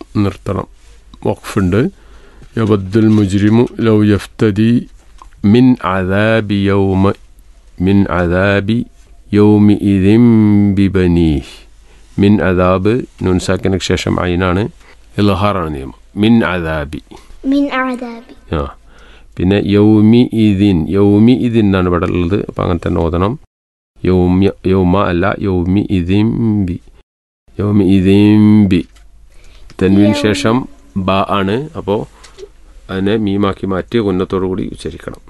നിർത്തണം വഖഫുണ്ട് യബദ്ദുൽ മുജ്രിമു ലൗ യഫ്തദി മിൻ അദാബി യൗമ മിൻ അദാബി യൗമി ഇദിം ബിബനീഹ് മിൻ അദാബ് നുൻസാക്കിനു ശേഷം അയിനാണ് ഇൽഹാറാണ് നിയമം മിൻ അദാബി من عذابي ആ പിന്നെ യൗമി ഇദിൻ യൗമി ഇദിൻ എന്നാണ് ഇവിടെ ഉള്ളത് അപ്പം അങ്ങനെ തന്നെ ഓതണം യൗമ്യ യൗമ അല്ല യൗമി ഇദിംബി യൗമി ഇദിംബി തെൻവിന് ശേഷം ബ ആണ് അപ്പോൾ അതിനെ മീമാക്കി മാറ്റി ഉന്നത്തോടു കൂടി ഉച്ചരിക്കണം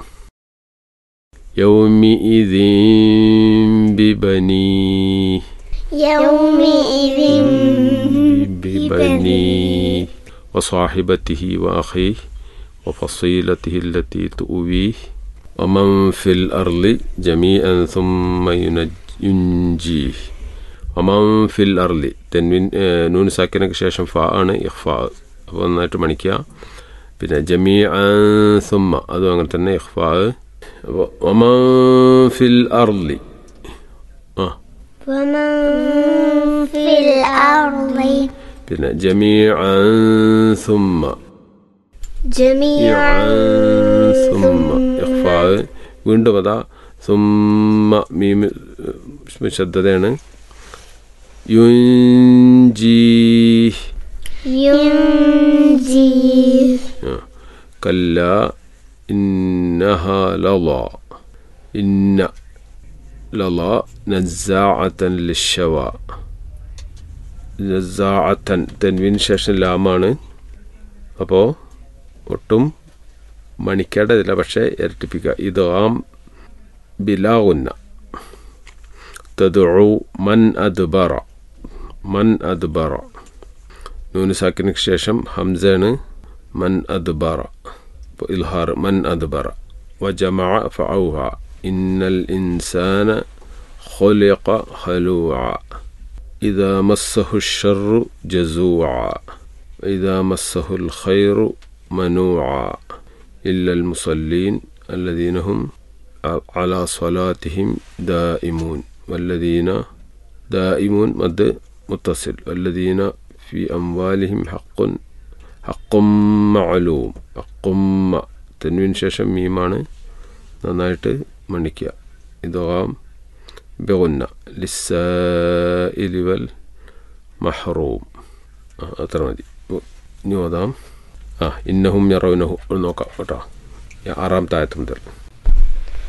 യൗമി ഇദിംബി ബനീ يومئذ ببنيه وصاحبته وأخيه وفصيلته التي تؤويه ومن في الأرض جميعا ثم ينج- ينجيه ومن في الأرض തെൻവിൻ നൂൻ സാക്കിനൊക്കെ ശേഷം ഫ ആണ് ഇഖ്ഫ അപ്പോൾ നന്നായിട്ട് മണിക്കുക പിന്നെ ജമീ സുമ്മ അതും അങ്ങനെ തന്നെ ഇഖ്ഫ അപ്പോൾ ഒമൻ ഫിൽ അർലി ആ ومن في الأرض പിന്നെ ജമീ സുമ്മ جميعا സുമ്മ ഇഖ്ഫാ വീണ്ടും അതാ സുമ്മ മീം ശ്രദ്ധതയാണ് യുഞ്ചി ينجي കല്ല ഇന്നഹ ലള ഇന്ന ലള നസാഅത്തൻ ലിഷവ നസാഅത്തൻ തെൻവിന് ശേഷം ലാമാണ് അപ്പോൾ ഒട്ടും മണിക്കേണ്ടതില്ല പക്ഷേ ഇരട്ടിപ്പിക്കുക ഇതാം ബിലാവുന്ന തദുഉ മൻ അദ്ബറ മൻ അദ്ബറ നൂന് സാക്കിനു ശേഷം ഹംസയാണ് മൻ അദ്ബറ അപ്പോൾ ഇൽഹാർ മൻ അദ്ബറ وجمع فأوعى إن الإنسان خلق هلوعا إذا مسه الشر جزوعا وإذا مسه الخير منوعا إلا المصلين الذين هم على صلاتهم دائمون والذين دائمون مد متصل والذين في أموالهم حق حق معلوم حق م- തെൻവിന് ശേഷം മീമാണ് നന്നായിട്ട് മണിക്കുക ഇതാം ബെഗുന്ന ലിസ്സ മഹറൂം ആ, അത്ര മതി ഓ, ഇനി ഓതാം ആ ഇന്നഹും യറൗനഹു ഒന്ന് നോക്കാം കേട്ടോ ആറാമത്തെ ആയത്ത് മുതൽ